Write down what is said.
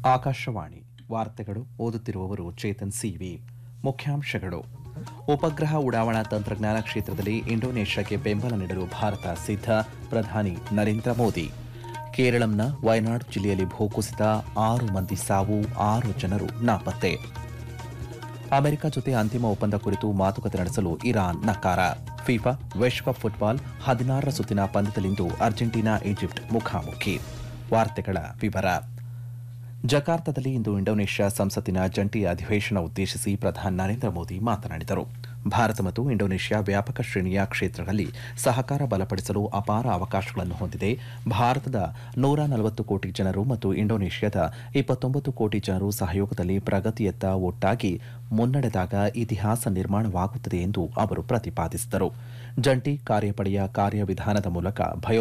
ಆಕಾಶವಾಣಿ ವಾರ್ತೆಗಳು ಓದುತ್ತಿರುವವರು ಚೇತನ್ ಸಿವಿ ಮುಖ್ಯಾಂಶಗಳು ಉಪಗ್ರಹ ಉಡಾವಣಾ ತಂತ್ರಜ್ಞಾನ ಕ್ಷೇತ್ರದಲ್ಲಿ ಇಂಡೋನೇಷ್ಯಾಕ್ಕೆ ಬೆಂಬಲ ನೀಡಲು ಭಾರತ ಸಿದ್ಧ ಪ್ರಧಾನಿ ನರೇಂದ್ರ ಮೋದಿ ಕೇರಳಂನ ವಯನಾಡ್ ಜಿಲ್ಲೆಯಲ್ಲಿ ಭೂಕುಸಿತ ಆರು ಮಂದಿ ಸಾವು ಆರು ಜನರು ನಾಪತ್ತೆ ಅಮೆರಿಕ ಜೊತೆ ಅಂತಿಮ ಒಪ್ಪಂದ ಕುರಿತು ಮಾತುಕತೆ ನಡೆಸಲು ಇರಾನ್ ನಕಾರ ಫಿಫಾ ವಿಶ್ವಕಪ್ ಫುಟ್ಬಾಲ್ ಹದಿನಾರರ ಸುತ್ತಿನ ಪಂದ್ಯದಲ್ಲಿಂದು ಅರ್ಜೆಂಟೀನಾ ಈಜಿಪ್ಟ್ ಮುಖಾಮುಖಿ ವಾರ್ತೆಗಳ ವಿವರ ಜಕಾರ್ತದಲ್ಲಿ ಇಂದು ಇಂಡೋನೇಷ್ಯಾ ಸಂಸತ್ತಿನ ಜಂಟಿ ಅಧಿವೇಶನ ಉದ್ದೇಶಿಸಿ ಪ್ರಧಾನಿ ನರೇಂದ್ರ ಮೋದಿ ಮಾತನಾಡಿದರು ಭಾರತ ಮತ್ತು ಇಂಡೋನೇಷ್ಯಾ ವ್ಯಾಪಕ ಶ್ರೇಣಿಯ ಕ್ಷೇತ್ರಗಳಲ್ಲಿ ಸಹಕಾರ ಬಲಪಡಿಸಲು ಅಪಾರ ಅವಕಾಶಗಳನ್ನು ಹೊಂದಿದೆ ಭಾರತದ ನೂರ ನಲವತ್ತು ಕೋಟಿ ಜನರು ಮತ್ತು ಇಂಡೋನೇಷ್ಯಾದ ಇಪ್ಪತ್ತೊಂಬತ್ತು ಕೋಟಿ ಜನರು ಸಹಯೋಗದಲ್ಲಿ ಪ್ರಗತಿಯತ್ತ ಒಟ್ಟಾಗಿ ಮುನ್ನಡೆದಾಗ ಇತಿಹಾಸ ನಿರ್ಮಾಣವಾಗುತ್ತದೆ ಎಂದು ಅವರು ಪ್ರತಿಪಾದಿಸಿದರು ಜಂಟಿ ಕಾರ್ಯಪಡೆಯ ಕಾರ್ಯವಿಧಾನದ ಮೂಲಕ ಭಯೋ